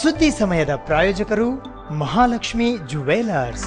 ಸುದ್ದಿ ಸಮಯದ ಪ್ರಾಯೋಜಕರು Mahalakshmi jewellers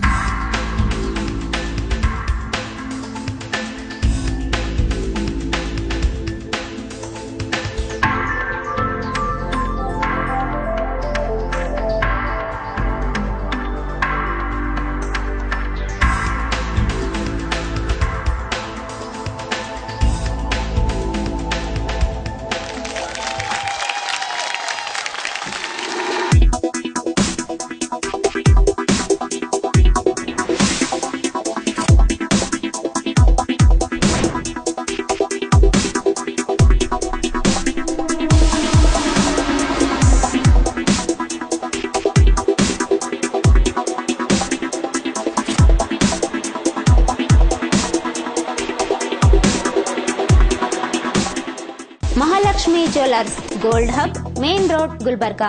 Mahalakshmi jewellers gold hub main road Gulbarga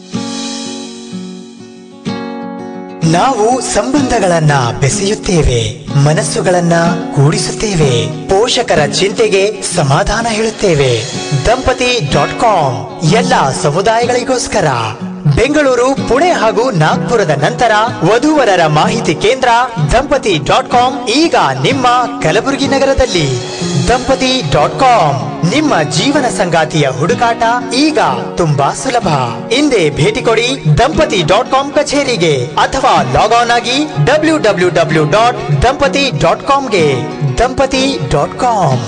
ನಾವು ಸಂಬಂಧಗಳನ್ನ ಬೆಸೆಯುತ್ತೇವೆ ಮನಸ್ಸುಗಳನ್ನ ಕೂಡಿಸುತ್ತೇವೆ ಪೋಷಕರ ಚಿಂತೆಗೆ ಸಮಾಧಾನ ಹೇಳುತ್ತೇವೆ ದಂಪತಿ ಡಾಟ್ ಕಾಮ್ ಎಲ್ಲ ಸಮುದಾಯಗಳಿಗೋಸ್ಕರ ಬೆಂಗಳೂರು ಪುಣೆ ಹಾಗೂ ನಾಗ್ಪುರದ ನಂತರ ವಧುವರರ ಮಾಹಿತಿ ಕೇಂದ್ರ ದಂಪತಿ ಡಾಟ್ ಕಾಮ್ ಈಗ ನಿಮ್ಮ ಕಲಬುರಗಿ ನಗರದಲ್ಲಿ ದಂಪತಿ ಡಾಟ್ ಕಾಮ್ ನಿಮ್ಮ ಜೀವನ ಸಂಗಾತಿಯ ಹುಡುಕಾಟ ಈಗ ತುಂಬಾ ಸುಲಭ ಹಿಂದೆ ಭೇಟಿ ಕೊಡಿ ದಂಪತಿ ಡಾಟ್ ಕಾಮ್ ಕಚೇರಿಗೆ ಅಥವಾ ಲಾಗ್ ಆನ್ ಆಗಿ W W W dot Dampati dot ಕಾಮ್ಗೆ ದಂಪತಿ ಡಾಟ್ ಕಾಮ್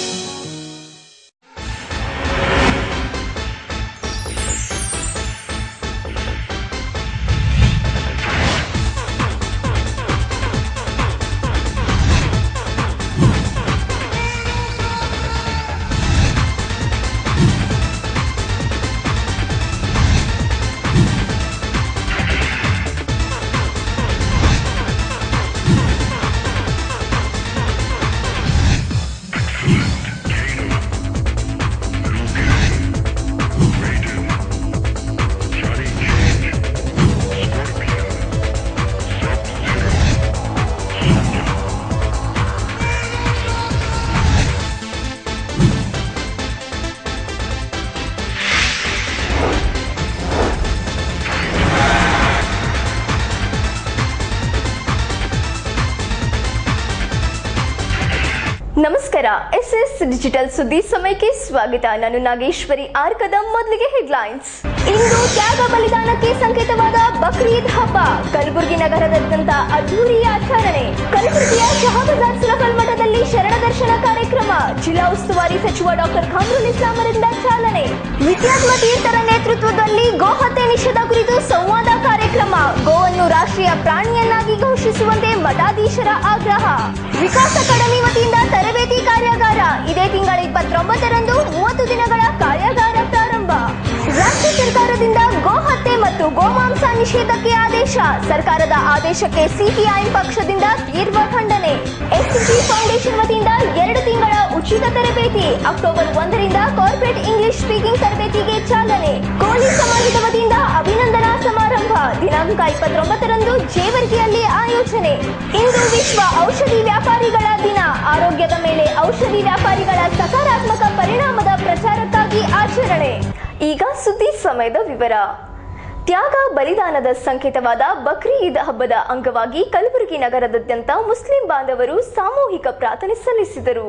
ನಮಸ್ಕಾರ ಎಸ್ ಎಸ್ ಡಿಜಿಟಲ್ ಸುದ್ದಿ ಸಮಯಕ್ಕೆ ಸ್ವಾಗತ ನಾನು ನಾಗೇಶ್ವರಿ ಆರ್ಕದ ಮೊದಲಿಗೆ ಹೆಡ್ಲೈನ್ಸ್ ಇಂದು ತ್ಯಾಗ ಬಲಿದಾನಕ್ಕೆ ಸಂಕೇತವಾದ ಬಕ್ರೀದ್ ಹಬ್ಬ ಕಲಬುರಗಿ ನಗರದಾದ್ಯಂತ ಅದ್ದೂರಿ ಆಚರಣೆ ಕಲಬುರಗಿಯ ಶಹಾಬಜಾರ್ ಸುರಫಲ್ ಮಠದಲ್ಲಿ ಶರಣ ದರ್ಶನ ಕಾರ್ಯಕ್ರಮ ಜಿಲ್ಲಾ ಉಸ್ತುವಾರಿ ಸಚಿವ ಡಾಕ್ಟರ್ ಖಾಮ್ರುಲ್ ಇಸ್ಲಾಂ ಅವರಿಂದ ಚಾಲನೆ ವಿದ್ಯಾತ್ಮ ತೀರ್ಥರ ನೇತೃತ್ವದಲ್ಲಿ ಗೋಹತ್ಯೆ ನಿಷೇಧ ಕುರಿತು ಸಂವಾದ ಕಾರ್ಯಕ್ರಮ ಗೋವನ್ನು ರಾಷ್ಟ್ರೀಯ ಪ್ರಾಣಿಯನ್ನಾಗಿ ಘೋಷಿಸುವಂತೆ ಮಠಾಧೀಶರ ಆಗ್ರಹ ವಿಕಾಸ್ ಅಕಾಡೆಮಿ ವತಿಯಿಂದ ತರಬೇತಿ ಕಾರ್ಯಾಗಾರ ಇದೇ ತಿಂಗಳ ಇಪ್ಪತ್ತೊಂಬತ್ತರಂದು ಮೂವತ್ತು ದಿನಗಳ ಕಾರ್ಯಾಗಾರ ಪ್ರಾರಂಭ ರಾಜ್ಯ ಸರ್ಕಾರದಿಂದ ಗೋ ಹತ್ಯೆ ಮತ್ತು ಗೋಮಾಂಸ ನಿಷೇಧಕ್ಕೆ ಆದೇಶ ಸರ್ಕಾರದ ಆದೇಶಕ್ಕೆ ಸಿಪಿಐಎಂ ಪಕ್ಷದಿಂದ ತೀವ್ರ ಖಂಡನೆ ಎಸ್ಜಿ ಫೌಂಡೇಶನ್ ವತಿಯಿಂದ ಎರಡು ತಿಂಗಳ ಉಚಿತ ತರಬೇತಿ ಅಕ್ಟೋಬರ್ ಒಂದರಿಂದ ಕಾರ್ಪೊರೇಟ್ ಇಂಗ್ಲಿಷ್ ಸ್ಪೀಕಿಂಗ್ ತರಬೇತಿಗೆ ಚಾಲನೆ ಕೋಲಿ ಸಮಾಜದ ವತಿಯಿಂದ ಅಭಿನಂದನಾ ಸಮಾರಂಭ ದಿನಾಂಕ ಇಪ್ಪತ್ತೊಂಬತ್ತರಂದು ಜೇವರ್ಗಿಯಲ್ಲಿ ಆಯೋಜನೆ ಇಂದು ವಿಶ್ವ ಔಷಧಿ ವ್ಯಾಪಾರಿಗಳ ದಿನ ಆರೋಗ್ಯದ ಮೇಲೆ ಔಷಧಿ ವ್ಯಾಪಾರಿಗಳ ಸಕಾರಾತ್ಮಕ ಪರಿಣಾಮದ ಪ್ರಚಾರಕ್ಕಾಗಿ ಆಚರಣೆ ಈಗ ಸುದ್ದಿ ಸಮಯದ ವಿವರ ತ್ಯಾಗ ಬಲಿದಾನದ ಸಂಕೇತವಾದ ಬಕ್ರೀ ಈದ್ ಹಬ್ಬದ ಅಂಗವಾಗಿ ಕಲಬುರಗಿ ನಗರದಾದ್ಯಂತ ಮುಸ್ಲಿಂ ಬಾಂಧವರು ಸಾಮೂಹಿಕ ಪ್ರಾರ್ಥನೆ ಸಲ್ಲಿಸಿದರು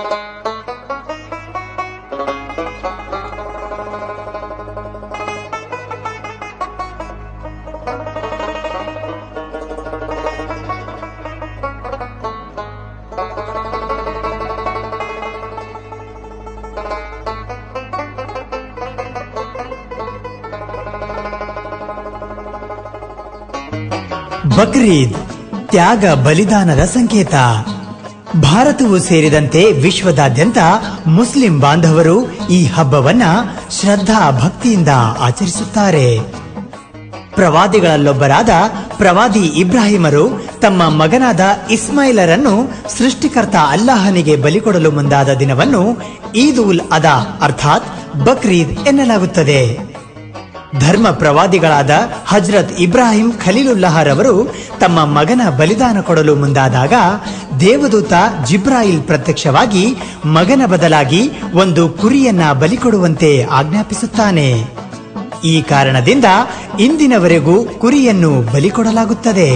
ಬಕ್ರೀದ್ ತ್ಯಾಗ ಬಲಿದಾನದ ಸಂಕೇತ ಭಾರತವು ಸೇರಿದಂತೆ ವಿಶ್ವದಾದ್ಯಂತ ಮುಸ್ಲಿಂ ಬಾಂಧವರು ಈ ಹಬ್ಬವನ್ನ ಶ್ರದ್ಧಾ ಭಕ್ತಿಯಿಂದ ಆಚರಿಸುತ್ತಾರೆ ಪ್ರವಾದಿಗಳಲ್ಲೊಬ್ಬರಾದ ಪ್ರವಾದಿ ಇಬ್ರಾಹಿಮರು ತಮ್ಮ ಮಗನಾದ ಇಸ್ಮಾಯಿಲರನ್ನು ಸೃಷ್ಟಿಕರ್ತ ಅಲ್ಲಾಹನಿಗೆ ಬಲಿಕೊಡಲು ಮುಂದಾದ ದಿನವನ್ನು ಈದ್ ಉಲ್ ಅದಾ ಅರ್ಥಾತ್ ಬಕ್ರೀದ್ ಎನ್ನಲಾಗುತ್ತದೆ ಧರ್ಮ ಪ್ರವಾದಿಗಳಾದ ಹಜ್ರತ್ ಇಬ್ರಾಹಿಂ ಖಲೀಲುಲ್ಲಾಹರವರು ತಮ್ಮ ಮಗನ ಬಲಿದಾನ ಕೊಡಲು ಮುಂದಾದಾಗ ದೇವದೂತ ಜಿಬ್ರಾಯಿಲ್ ಪ್ರತ್ಯಕ್ಷವಾಗಿ ಮಗನ ಬದಲಾಗಿ ಒಂದು ಕುರಿಯನ್ನ ಬಲಿಕೊಡುವಂತೆ ಆಜ್ಞಾಪಿಸುತ್ತಾನೆ ಈ ಕಾರಣದಿಂದ ಇಂದಿನವರೆಗೂ ಕುರಿಯನ್ನು ಬಲಿ ಕೊಡಲಾಗುತ್ತದೆ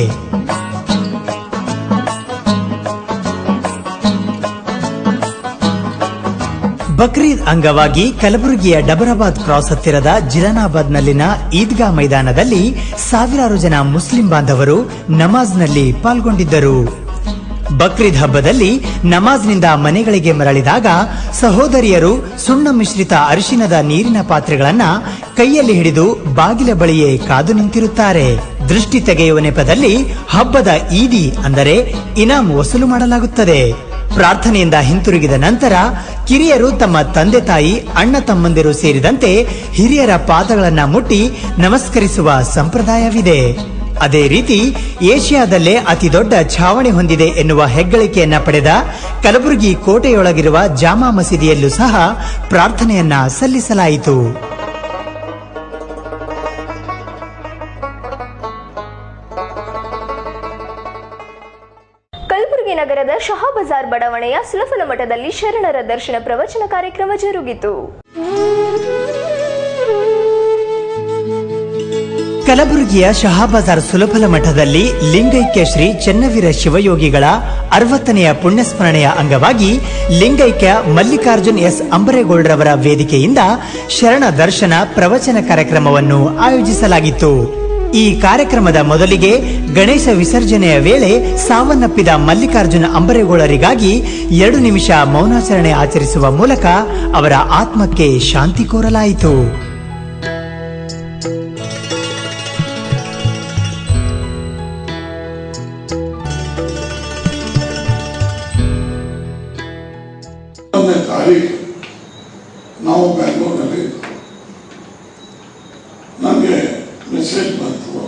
ಬಕ್ರೀದ್ ಅಂಗವಾಗಿ ಕಲಬುರಗಿಯ ಡಬರಾಬಾದ್ ಕ್ರಾಸ್ ಹತ್ತಿರದ ಜಿಲಾನಾಬಾದ್ನಲ್ಲಿನ ಈದ್ಗಾ ಮೈದಾನದಲ್ಲಿ ಸಾವಿರಾರು ಜನ ಮುಸ್ಲಿಂ ಬಾಂಧವರು ನಮಾಜ್ನಲ್ಲಿ ಪಾಲ್ಗೊಂಡಿದ್ದರು ಬಕ್ರೀದ್ ಹಬ್ಬದಲ್ಲಿ ನಮಾಜ್ನಿಂದ ಮನೆಗಳಿಗೆ ಮರಳಿದಾಗ ಸಹೋದರಿಯರು ಸುಣ್ಣ ಮಿಶ್ರಿತ ಅರಿಶಿನದ ನೀರಿನ ಪಾತ್ರೆಗಳನ್ನ ಕೈಯಲ್ಲಿ ಹಿಡಿದು ಬಾಗಿಲ ಬಳಿಯೇ ಕಾದು ನಿಂತಿರುತ್ತಾರೆ ದೃಷ್ಟಿ ತೆಗೆಯುವ ನೆಪದಲ್ಲಿ ಹಬ್ಬದ ಈದಿ ಅಂದರೆ ಇನಾಮ್ ವಸೂಲು ಮಾಡಲಾಗುತ್ತದೆ ಪ್ರಾರ್ಥನೆಯಿಂದ ಹಿಂತಿರುಗಿದ ನಂತರ ಕಿರಿಯರು ತಮ್ಮ ತಂದೆ ತಾಯಿ ಅಣ್ಣ ತಮ್ಮಂದಿರು ಸೇರಿದಂತೆ ಹಿರಿಯರ ಪಾದಗಳನ್ನ ಮುಟ್ಟಿ ನಮಸ್ಕರಿಸುವ ಸಂಪ್ರದಾಯವಿದೆ ಅದೇ ರೀತಿ ಏಷ್ಯಾದಲ್ಲೇ ಅತಿ ದೊಡ್ಡ ಛಾವಣಿ ಹೊಂದಿದೆ ಎನ್ನುವ ಹೆಗ್ಗಳಿಕೆಯನ್ನ ಪಡೆದ ಕಲಬುರಗಿ ಕೋಟೆಯೊಳಗಿರುವ ಜಾಮಾ ಮಸೀದಿಯಲ್ಲೂ ಸಹ ಪ್ರಾರ್ಥನೆಯನ್ನ ಸಲ್ಲಿಸಲಾಯಿತು ಕಲಬುರಗಿ ನಗರದ ಶಹಾ ಬಜಾರ್ ಬಡಾವಣೆಯ ಸುಲಫಲ ಮಠದಲ್ಲಿ ಶರಣರ ದರ್ಶನ ಪ್ರವಚನ ಕಾರ್ಯಕ್ರಮ ಜರುಗಿತು ಕಲಬುರಗಿಯ ಶಹಾಬಜಾರ್ ಸುಲಭಲ ಮಠದಲ್ಲಿ ಲಿಂಗೈಕ್ಯ ಶ್ರೀ ಚೆನ್ನವೀರ ಶಿವಯೋಗಿಗಳ ಅರವತ್ತನೆಯ ಪುಣ್ಯಸ್ಮರಣೆಯ ಅಂಗವಾಗಿ ಲಿಂಗೈಕ್ಯ ಮಲ್ಲಿಕಾರ್ಜುನ್ ಎಸ್ ಅಂಬರೇಗೌಡರವರ ವೇದಿಕೆಯಿಂದ ಶರಣ ದರ್ಶನ ಪ್ರವಚನ ಕಾರ್ಯಕ್ರಮವನ್ನು ಆಯೋಜಿಸಲಾಗಿತ್ತು ಈ ಕಾರ್ಯಕ್ರಮದ ಮೊದಲಿಗೆ ಗಣೇಶ ವಿಸರ್ಜನೆಯ ವೇಳೆ ಸಾವನ್ನಪ್ಪಿದ ಮಲ್ಲಿಕಾರ್ಜುನ ಅಂಬರೇಗೌಡರಿಗಾಗಿ ಎರಡು ನಿಮಿಷ ಮೌನಾಚರಣೆ ಆಚರಿಸುವ ಮೂಲಕ ಅವರ ಆತ್ಮಕ್ಕೆ ಶಾಂತಿ ಕೋರಲಾಯಿತು ಒಂದನೇ ತಾರೀಕು ನಾವು ಬೆಂಗಳೂರಿನಲ್ಲಿ ನನಗೆ ಮೆಸೇಜ್ ಬಂತು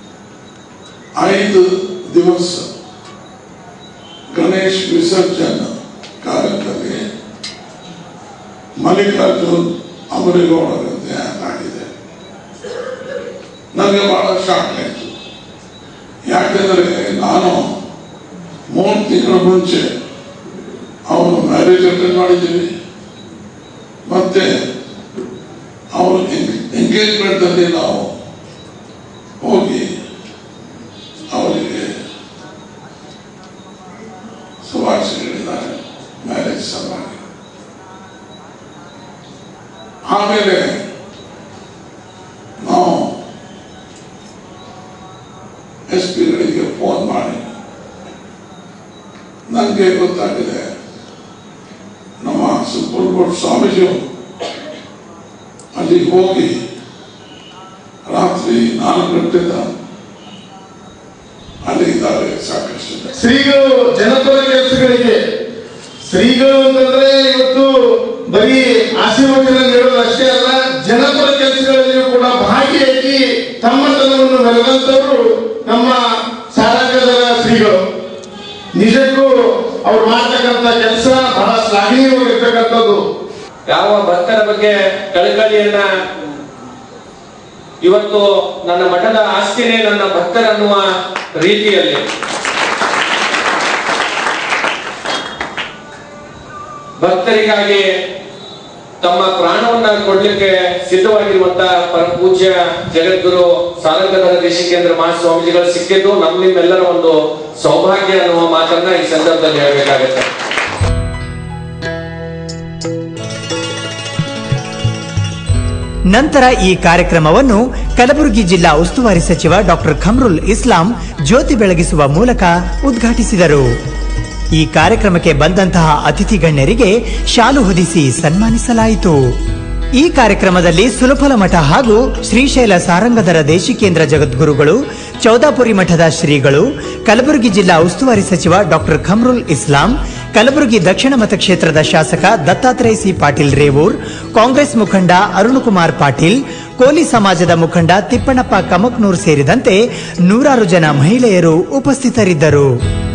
ಐದು ದಿವಸ ಗಣೇಶ್ ವಿಸರ್ಜನ್ ಕಾರ್ಯದಲ್ಲಿ ಮಲ್ಲಿಕಾರ್ಜುನ್ ಅಮರೇಗೌಡರ ಧ್ಯಾನ ಆಗಿದೆ ನನಗೆ ಬಹಳ ಶಾಕ್ ಆಯಿತು ಯಾಕೆಂದರೆ ನಾನು ಮೂರು ತಿಂಗಳ ಮುಂಚೆ ಅವರು ಮ್ಯಾರೇಜ್ ಅಟೆಂಡ್ ಮಾಡಿದ್ದೀವಿ ಮತ್ತೆ ಅವ್ರ ಎಂಗೇಜ್ಮೆಂಟ್ ಅಲ್ಲಿ ನಾವು ಹೋಗಿ ಅವರಿಗೆ ಶುಭಾಶಯಗಳಿದ್ದಾರೆ ಮ್ಯಾರೇಜ್ ಸಲುವಾಗಿ ಆಮೇಲೆ ನಾವು ಎಸ್ ಪಿಗಳಿಗೆ ಫೋನ್ ಮಾಡಿ ನನಗೆ ಗೊತ್ತಾಗಿದೆ ನಮ್ಮ ಸುಪ್ರೀಂ ಸ್ವಾಮೀಜಿ ಅಲ್ಲಿ ಹೋಗಿ ರಾತ್ರಿ ನಾಲ್ಕು ಗಂಟೆದ ಅಲ್ಲಿ ಇದ್ದಾರೆ ಸಾಕಷ್ಟು ಜನ. ಶ್ರೀಗಳು ಜನಪದ ಕೆಲಸಗಳಿಗೆ ಶ್ರೀಗಳು ಅಂತಂದ್ರೆ ಇವತ್ತು ಬರೀ ಆಶೀರ್ವಚನ ನೀಡೋದು ಅಷ್ಟೇ ಅಲ್ಲ ಜನಪದ ಕೆಲಸಗಳಲ್ಲಿಯೂ ಕೂಡ ಭಾಗಿಯಾಗಿ ತಮ್ಮತನವನ್ನು ಮೆರೆದಂತವರು ನಮ್ಮ ಸಾರಂಗದ ಶ್ರೀಗಳು ನಿಜಕ್ಕೂ ಅವ್ರು ಮಾಡ್ತಕ್ಕಂಥ ಕೆಲಸ ಬಹಳ ಶ್ಲಾಘನೀಯವಾಗಿರ್ತಕ್ಕಂಥದ್ದು ಯಾವ ಭಕ್ತರ ಬಗ್ಗೆ ಕಳಕಳಿಯನ್ನ ಇವತ್ತು ನನ್ನ ಮಠದ ಆಸ್ತಿನೇ ನನ್ನ ಭಕ್ತರನ್ನುವ ರೀತಿಯಲ್ಲಿ ಭಕ್ತರಿಗಾಗಿ ತಮ್ಮ ಪ್ರಾಣವನ್ನ ಕೊಡ್ಲಿಕ್ಕೆ ಸಿದ್ಧವಾಗಿರುವಂತ ಪರಮ ಪೂಜ್ಯ ಜಗದ್ಗುರು ಸಾರಂಗಧರ ದೇಶಿಕೇಂದ್ರ ಮಹಾಸ್ವಾಮೀಜಿಗಳು ಸಿಕ್ಕಿದ್ದು ನಮ್ಮ ನಿಮ್ಮೆಲ್ಲರ ಒಂದು ಸೌಭಾಗ್ಯ ಅನ್ನುವ ಮಾತನ್ನ ಈ ಸಂದರ್ಭದಲ್ಲಿ ಹೇಳಬೇಕಾಗುತ್ತೆ ನಂತರ ಈ ಕಾರ್ಯಕ್ರಮವನ್ನು ಕಲಬುರಗಿ ಜಿಲ್ಲಾ ಉಸ್ತುವಾರಿ ಸಚಿವ ಡಾಕ್ಟರ್ ಖಮ್ರುಲ್ ಇಸ್ಲಾಂ ಜ್ಯೋತಿ ಬೆಳಗಿಸುವ ಮೂಲಕ ಉದ್ಘಾಟಿಸಿದರು ಈ ಕಾರ್ಯಕ್ರಮಕ್ಕೆ ಬಂದಂತಹ ಅತಿಥಿ ಗಣ್ಯರಿಗೆ ಶಾಲು ಹೊದಿಸಿ ಸನ್ಮಾನಿಸಲಾಯಿತು ಈ ಕಾರ್ಯಕ್ರಮದಲ್ಲಿ ಸುಲಫಲ ಮಠ ಹಾಗೂ ಶ್ರೀಶೈಲ ಸಾರಂಗಧರ ದೇಶಿಕೇಂದ್ರ ಜಗದ್ಗುರುಗಳು ಚೌದಾಪುರಿ ಮಠದ ಶ್ರೀಗಳು ಕಲಬುರಗಿ ಜಿಲ್ಲಾ ಉಸ್ತುವಾರಿ ಸಚಿವ ಡಾಕ್ಟರ್ ಖಮ್ರುಲ್ ಇಸ್ಲಾಂ ಕಲಬುರಗಿ ದಕ್ಷಿಣ ಮತಕ್ಷೇತ್ರದ ಶಾಸಕ ದತ್ತಾತ್ರೇಯ ಸಿ ಪಾಟೀಲ್ ರೇವೂರ್ ಕಾಂಗ್ರೆಸ್ ಮುಖಂಡ ಅರುಣಕುಮಾರ್ ಪಾಟೀಲ್ ಕೋಲಿ ಸಮಾಜದ ಮುಖಂಡ ತಿಪ್ಪಣ್ಣಪ್ಪ ಕಮಕ್ನೂರ್ ಸೇರಿದಂತೆ ನೂರಾರು ಜನ ಮಹಿಳೆಯರು ಉಪಸ್ಥಿತರಿದ್ದರು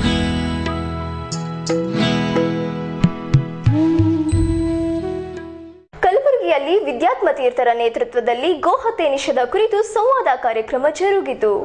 ಕಲಬುರಗಿಯಲ್ಲಿ ವಿದ್ಯಾತ್ಮ ತೀರ್ಥರ ನೇತೃತ್ವದಲ್ಲಿ ಗೋಹತ್ಯೆ ನಿಷೇಧ ಕುರಿತು ಸಂವಾದ ಕಾರ್ಯಕ್ರಮ ಜರುಗಿತು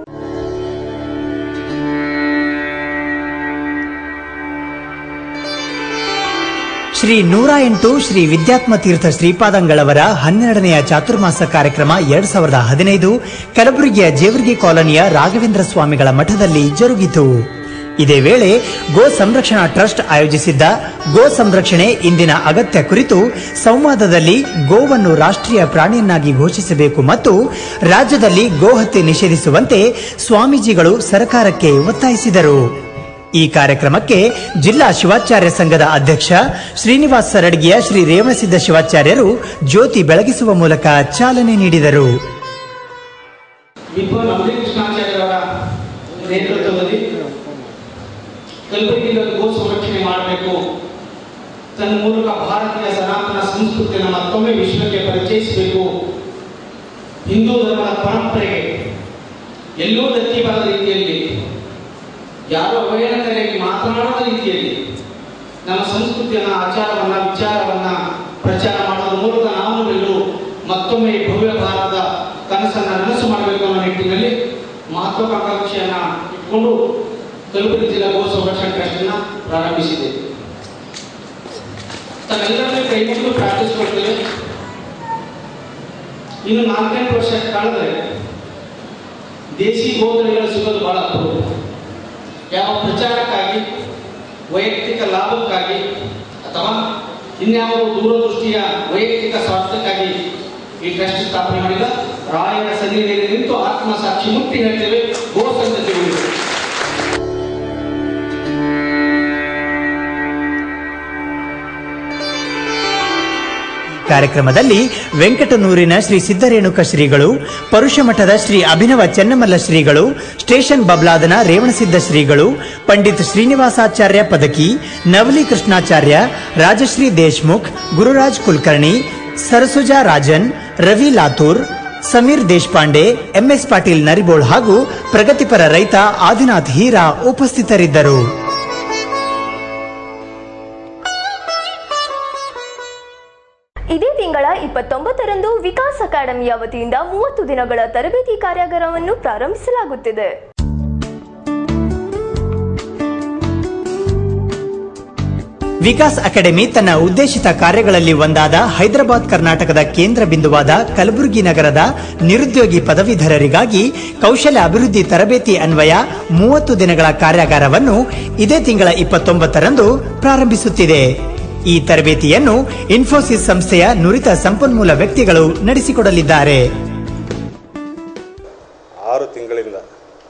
ಶ್ರೀ ನೂರ ಎಂಟು ಶ್ರೀ ವಿದ್ಯಾತ್ಮ ತೀರ್ಥ ಶ್ರೀಪಾದಂಗಳವರ ಹನ್ನೆರಡನೆಯ ಚಾತುರ್ಮಾಸ ಕಾರ್ಯಕ್ರಮ ಎರಡ್ ಸಾವಿರದ ಹದಿನೈದು ಕಲಬುರಗಿಯ ಜೇವರ್ಗಿ ಕಾಲೋನಿಯ ರಾಘವೇಂದ್ರ ಸ್ವಾಮಿಗಳ ಮಠದಲ್ಲಿ ಜರುಗಿತು ಇದೇ ವೇಳೆ ಗೋ ಸಂರಕ್ಷಣಾ ಟ್ರಸ್ಟ್ ಆಯೋಜಿಸಿದ್ದ ಗೋ ಸಂರಕ್ಷಣೆ ಇಂದಿನ ಅಗತ್ಯ ಕುರಿತು ಸಂವಾದದಲ್ಲಿ ಗೋವನ್ನು ರಾಷ್ಟ್ರೀಯ ಪ್ರಾಣಿಯನ್ನಾಗಿ ಘೋಷಿಸಬೇಕು ಮತ್ತು ರಾಜ್ಯದಲ್ಲಿ ಗೋಹತ್ಯೆ ನಿಷೇಧಿಸುವಂತೆ ಸ್ವಾಮೀಜಿಗಳು ಸರ್ಕಾರಕ್ಕೆ ಒತ್ತಾಯಿಸಿದರು ಈ ಕಾರ್ಯಕ್ರಮಕ್ಕೆ ಜಿಲ್ಲಾ ಶಿವಾಚಾರ್ಯ ಸಂಘದ ಅಧ್ಯಕ್ಷ ಶ್ರೀನಿವಾಸ್ ಸರಡ್ಗಿಯ ಶ್ರೀ ರೇವಣಸಿದ್ದ ಶಿವಾಚಾರ್ಯರು ಜ್ಯೋತಿ ಬೆಳಗಿಸುವ ಮೂಲಕ ಚಾಲನೆ ನೀಡಿದರು ವಿದ್ವಾನ್ ಅಮೃತ ಕೃಷ್ಣಾಚಾರ್ಯವರ ನೇತೃತ್ವದಲ್ಲಿ ಕಲಬುರಗಿಯಲ್ಲಿ ಗೋ ಸಂರಕ್ಷಣೆ ಮಾಡಬೇಕು ತನ್ನ ಮೂಲಕ ಭಾರತೀಯ ಸನಾತನ ಸಂಸ್ಕೃತಿಯನ್ನು ಮತ್ತೊಮ್ಮೆ ವಿಶ್ವಕ್ಕೆ ಪರಿಚಯಿಸಬೇಕು ಹಿಂದೂ ಧರ್ಮದ ಪರಂಪರೆಗೆ ಎಲ್ಲೂ ಧಕ್ಕೆ ಬರದ ರೀತಿಯಲ್ಲಿ ಯಾರು ಅವಹೇಳನಕಾರಿಯಾಗಿ ಮಾತನಾಡದ ರೀತಿಯಲ್ಲಿ ನಮ್ಮ ಸಂಸ್ಕೃತಿಯನ್ನ ಆಚಾರವನ್ನ ವಿಚಾರವನ್ನ ಪ್ರಚಾರ ಮಾಡೋದ್ರ ಮೂಲಕ ನಾವು ಎಲ್ಲರೂ ಮತ್ತೊಮ್ಮೆ ಈ ಭವ್ಯ ಭಾರತದ ಕನಸನ್ನ ನನಸು ಮಾಡಬೇಕು ಅನ್ನೋ ನಿಟ್ಟಿನಲ್ಲಿ ಮಹತ್ವಾಕಾಂಕ್ಷೆಯನ್ನ ಇಟ್ಕೊಂಡು ಕಲಬುರಗಿ ಜಿಲ್ಲಾ ಗೋ ಸಂರಕ್ಷಣಾ ಟ್ರಸ್ಟ್ ಅನ್ನ ಪ್ರಾರಂಭಿಸಿದೆ ತಮ್ಮೆಲ್ಲರನ್ನೂ ಕೈ ಮುಗಿದು ಪ್ರಾರ್ಥಿಸಿಕೊಳ್ತೇವೆ ಇನ್ನು ನಾಲ್ಕೈದು ವರ್ಷ ಕಳೆದ್ರೆ ದೇಸಿ ಗೋಧಳಿಗಳು ಸಿಗೋದು ಬಹಳ ಅಪರೂಪ ಯಾವ ಪ್ರಚಾರಕ್ಕಾಗಿ ವೈಯಕ್ತಿಕ ಲಾಭಕ್ಕಾಗಿ ಅಥವಾ ಇನ್ಯಾವ ದೂರದೃಷ್ಟಿಯ ವೈಯಕ್ತಿಕ ಸ್ವಾರ್ಥಕ್ಕಾಗಿ ಈ ಟ್ರಸ್ಟ್ ಸ್ಥಾಪನೆ ಮಾಡಿಲ್ಲ ರಾಯರ ಸನ್ನಿಧಿಯಲ್ಲಿ ನಿಂತು ಆತ್ಮ ಸಾಕ್ಷಿ ಮುಟ್ಟಿ ಹೇಳ್ತೇವೆ ಗೋ ಸಂತತಿ ಉಳಿದು ಕಾರ್ಯಕ್ರಮದಲ್ಲಿ ವೆಂಕಟನೂರಿನ ಶ್ರೀ ಸಿದ್ದರೇಣುಕ ಶ್ರೀಗಳು ಪರುಷಮಠದ ಶ್ರೀ ಅಭಿನವ ಚೆನ್ನಮಲ್ಲ ಶ್ರೀಗಳು ಸ್ಟೇಷನ್ ಬಬ್ಲಾದನ ರೇವಣಸಿದ್ದ ಶ್ರೀಗಳು ಪಂಡಿತ್ ಶ್ರೀನಿವಾಸಾಚಾರ್ಯ ಪದಕಿ ನವಲಿ ಕೃಷ್ಣಾಚಾರ್ಯ ರಾಜಶ್ರೀ ದೇಶ್ಮುಖ್ ಗುರುರಾಜ್ ಕುಲಕರ್ಣಿ ಸರಸುಜಾ ರಾಜನ್ ರವಿ ಲಾತೂರ್ ಸಮೀರ್ ದೇಶಪಾಂಡೆ ಎಂಎಸ್ ಪಾಟೀಲ್ ನರಿಬೋಳ್ ಹಾಗೂ ಪ್ರಗತಿಪರ ರೈತ ಆದಿನಾಥ್ ಹೀರಾ ಉಪಸ್ಥಿತರಿದ್ದರು ಇದೇ ತಿಂಗಳ ಇಪ್ಪತ್ತೊಂಬತ್ತರಂದು ವಿಕಾಸ್ ಅಕಾಡೆಮಿಯ ವತಿಯಿಂದ ಮೂವತ್ತು ದಿನಗಳ ತರಬೇತಿ ಕಾರ್ಯಾಗಾರವನ್ನು ಪ್ರಾರಂಭಿಸಲಾಗುತ್ತಿದೆ ವಿಕಾಸ್ ಅಕಾಡೆಮಿ ತನ್ನ ಉದ್ದೇಶಿತ ಕಾರ್ಯಗಳಲ್ಲಿ ಒಂದಾದ ಹೈದರಾಬಾದ್ ಕರ್ನಾಟಕದ ಕೇಂದ್ರ ಬಿಂದುವಾದ ಕಲಬುರಗಿ ನಗರದ ನಿರುದ್ಯೋಗಿ ಪದವೀಧರರಿಗಾಗಿ ಕೌಶಲ್ಯ ಅಭಿವೃದ್ಧಿ ತರಬೇತಿ ಅನ್ವಯ ಮೂವತ್ತು ದಿನಗಳ ಕಾರ್ಯಾಗಾರವನ್ನು ಇದೇ ತಿಂಗಳ ಇಪ್ಪತ್ತೊಂಬತ್ತರಂದು ಪ್ರಾರಂಭಿಸುತ್ತಿದೆ ಈ ತರಬೇತಿಯನ್ನು ಇನ್ಫೋಸಿಸ್ ಸಂಸ್ಥೆಯ ನುರಿತ ಸಂಪನ್ಮೂಲ ವ್ಯಕ್ತಿಗಳು ನಡೆಸಿಕೊಡಲಿದ್ದಾರೆ ಆರು ತಿಂಗಳಿಂದ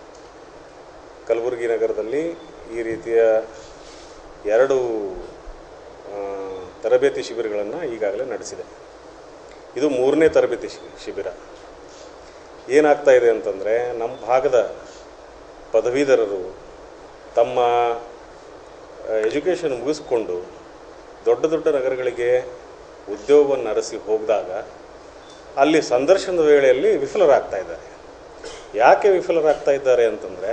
ಕಲಬುರಗಿ ನಗರದಲ್ಲಿ ಈ ರೀತಿಯ ಎರಡು ಆ, ತರಬೇತಿ ಶಿಬಿರಗಳನ್ನು ಈಗಾಗಲೇ ನಡೆಸಿದೆ ಇದು ಮೂರನೇ ತರಬೇತಿ ಶಿ- ಶಿಬಿರ ಏನಾಗ್ತಾ ಇದೆ ಅಂತಂದರೆ ನಮ್ಮ ಭಾಗದ ಪದವೀಧರರು ತಮ್ಮ ಎಜುಕೇಷನ್ ಮುಗಿಸ್ಕೊಂಡು ದೊಡ್ಡ ದೊಡ್ಡ ನಗರಗಳಿಗೆ ಉದ್ಯೋಗವನ್ನು ಅರಸಿ ಹೋಗಿದಾಗ ಅಲ್ಲಿ ಸಂದರ್ಶನದ ವೇಳೆಯಲ್ಲಿ ವಿಫಲರಾಗ್ತಾ ಇದ್ದಾರೆ ಯಾಕೆ ವಿಫಲರಾಗ್ತಾ ಇದ್ದಾರೆ ಅಂತಂದರೆ